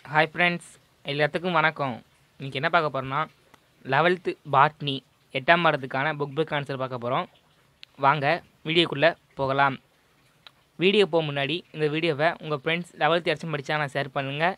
hi friends எல்லாத்துக்கும் வணக்கம் இன்றைக்கி என்ன பார்க்க போகிறோம்னா லெவல்த்து பாட்னி எட்டாம் பாடத்துக்கான புக் புக் ஆன்சர் பார்க்க போகிறோம் வாங்க வீடியோக்குள்ளே போகலாம் வீடியோ போக முன்னாடி இந்த வீடியோவை உங்கள் ஃப்ரெண்ட்ஸ் லெவல்த்து யாராச்சும் படித்தா நான் ஷேர் பண்ணுங்கள்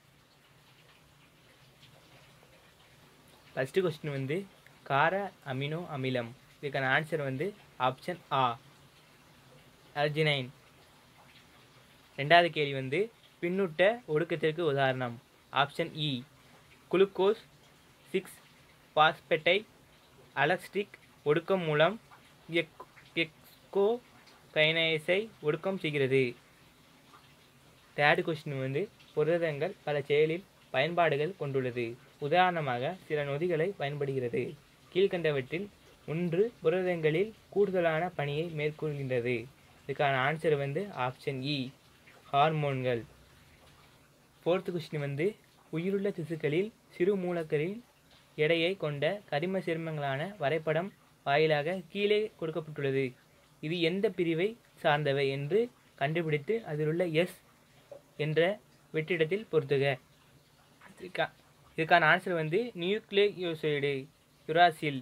ஃபஸ்ட்டு கொஸ்டின் வந்து கார அமினோ அமிலம் இதுக்கான ஆன்சர் வந்து ஆப்ஷன் ஆ அர்ஜினைன் ரெண்டாவது கேள்வி வந்து பின்னூட்ட ஒடுக்கத்திற்கு உதாரணம் ஆப்ஷன் இ குளுக்கோஸ் சிக்ஸ் பாஸ்பெட்டை அலஸ்டிக் ஒடுக்கம் மூலம் எக் எக்ஸ்கோ கைனேஸை ஒடுக்கம் செய்கிறது தேர்டு கொஸ்டின் வந்து புரதங்கள் பல செயலில் பயன்பாடுகள் கொண்டுள்ளது உதாரணமாக சில நொதிகளை பயன்படுகிறது கீழ்கண்டவற்றில் ஒன்று புரதங்களில் கூடுதலான பணியை மேற்கொள்கின்றது இதுக்கான ஆன்சர் வந்து ஆப்ஷன் இ ஹார்மோன்கள் ஃபோர்த்து கொஸ்டின் வந்து உயிருள்ள திசுக்களில் சிறு மூலக்களில் எடையை கொண்ட கரிம சேர்மங்களான வரைபடம் வாயிலாக கீழே கொடுக்கப்பட்டுள்ளது இது எந்த பிரிவை சார்ந்தவை என்று கண்டுபிடித்து அதிலுள்ள எஸ் என்ற வெற்றிடத்தில் பொருத்துக இதுக்கா இதுக்கான ஆன்சர் வந்து நியூக்ளியோசைடு யுராசில்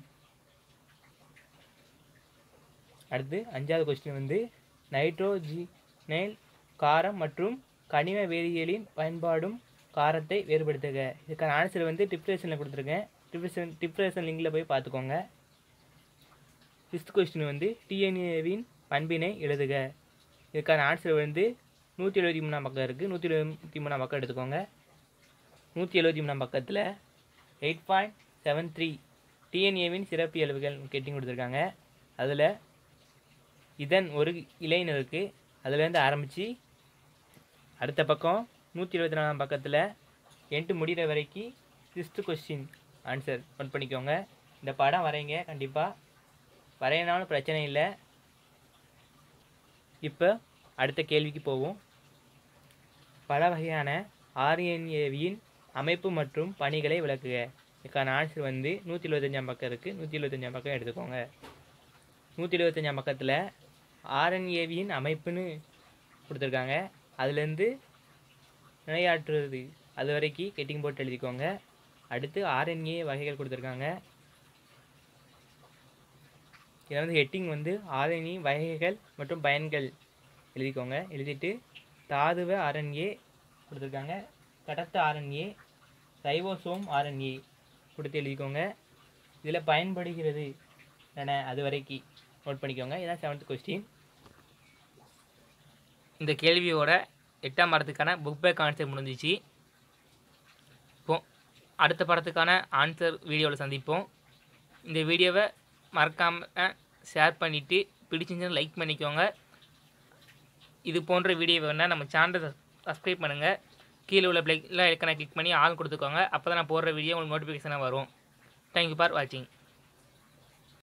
அடுத்து அஞ்சாவது கொஸ்டின் வந்து நைட்ரோஜினைல் காரம் மற்றும் கனிம வேதியியலின் பயன்பாடும் காரத்தை வேறுபடுத்துக இதுக்கான ஆன்சர் வந்து டிப்ரெஷனில் கொடுத்துருக்கேன் டிப்ரெஷன் டிப்ரெஷன் லிங்கில் போய் பார்த்துக்கோங்க ஃபிஃப்த் கொஸ்டின் வந்து டிஎன்ஏவின் பண்பினை எழுதுக இதுக்கான ஆன்சர் வந்து நூற்றி எழுபத்தி மூணாம் பக்கம் இருக்குது நூற்றி எழுபத்தி மூணாம் பக்கம் எடுத்துக்கோங்க நூற்றி எழுபத்தி மூணாம் பக்கத்தில் எயிட் பாயிண்ட் செவன் த்ரீ டிஎன்ஏவின் சிறப்பியல்புகள் கேட்டிங் கொடுத்துருக்காங்க அதில் இதன் ஒரு இலைன்னு இருக்குது அதுலேருந்து ஆரம்பித்து அடுத்த பக்கம் நூற்றி இருபத்தி நாலாம் பக்கத்தில் எண்டு முடிகிற வரைக்கும் சிக்ஸ்த்து கொஸ்டின் ஆன்சர் நோட் பண்ணிக்கோங்க இந்த படம் வரைங்க கண்டிப்பாக வரையினாலும் பிரச்சனை இல்லை இப்போ அடுத்த கேள்விக்கு போவோம் பல வகையான ஆர்என்ஏவியின் அமைப்பு மற்றும் பணிகளை விளக்குக இதுக்கான ஆன்சர் வந்து நூற்றி எழுபத்தஞ்சாம் பக்கம் இருக்குது நூற்றி எழுபத்தஞ்சாம் பக்கம் எடுத்துக்கோங்க நூற்றி எழுபத்தஞ்சாம் பக்கத்தில் ஆர்என்ஏவியின் அமைப்புன்னு கொடுத்துருக்காங்க அதுலேருந்து நிலையாற்றுறது அது வரைக்கும் கெட்டிங் போட்டு எழுதிக்கோங்க அடுத்து ஆர்என்ஏ வகைகள் கொடுத்துருக்காங்க இதில் வந்து ஹெட்டிங் வந்து ஆர்என்ஏ வகைகள் மற்றும் பயன்கள் எழுதிக்கோங்க எழுதிட்டு தாதுவ ஆர்என்ஏ கொடுத்துருக்காங்க கடத்த ஆர்என்ஏ ரைவோசோம் ஆர்என்ஏ கொடுத்து எழுதிக்கோங்க இதில் பயன்படுகிறது தானே அது வரைக்கும் நோட் பண்ணிக்கோங்க இதான் செவன்த் கொஸ்டின் இந்த கேள்வியோட எட்டாம் படத்துக்கான புக் பேக் ஆன்சர் முடிஞ்சிச்சு இப்போ அடுத்த படத்துக்கான ஆன்சர் வீடியோவில் சந்திப்போம் இந்த வீடியோவை மறக்காமல் ஷேர் பண்ணிவிட்டு பிடிச்சிருந்துச்சுன்னா லைக் பண்ணிக்கோங்க இது போன்ற வீடியோ வேணால் நம்ம சேனலை சப்ஸ்கிரைப் பண்ணுங்கள் கீழே உள்ள பிளேக்கில் ஐக்கனை கிளிக் பண்ணி ஆள் கொடுத்துக்கோங்க அப்போ தான் நான் போடுற வீடியோ உங்களுக்கு நோட்டிஃபிகேஷனாக வரும் தேங்க்யூ ஃபார் வாட்சிங்